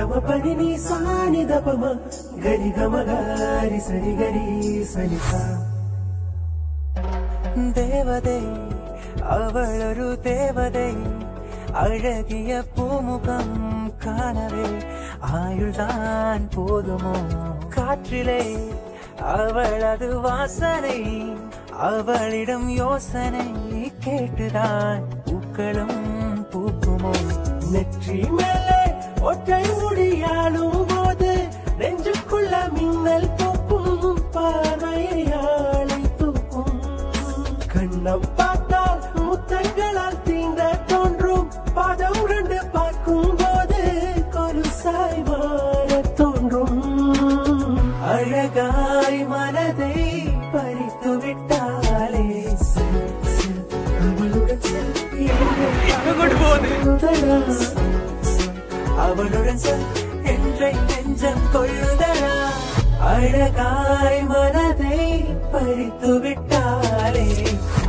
గమ పని నీ సాని దపమ గరి గమ గారి సరి గరి సని సా தேவதை அவளொரு தேவதை அழகிய பூமுகம் காணவே ஆயுள்தான் போதுமோ காற்றிலே அவளது வாசனை அவளிடம் யோசனை கேட்டுதான் பூக்களும் பூக்குமோ நெற்றி மேலே ஒற்றை முடியாலும் போது நெஞ்சுக்குள்ள மின்னல் தூக்கும் பார்வையாளை தூக்கும் கண்ணம் பார்த்தால் முத்தங்களால் தீண்ட தோன்றும் பாதம் ரெண்டு பார்க்கும் போது கொலுசாய் மாற தோன்றும் அழகாய் மனதை பறித்து விட்டாலே செல், செல், அவளுடன் செல், முதலா அவளுடன் சொல் என்றை நெஞ்சம் கொள்ளுதடா அழகாய் மனதை பறித்து விட்டாலே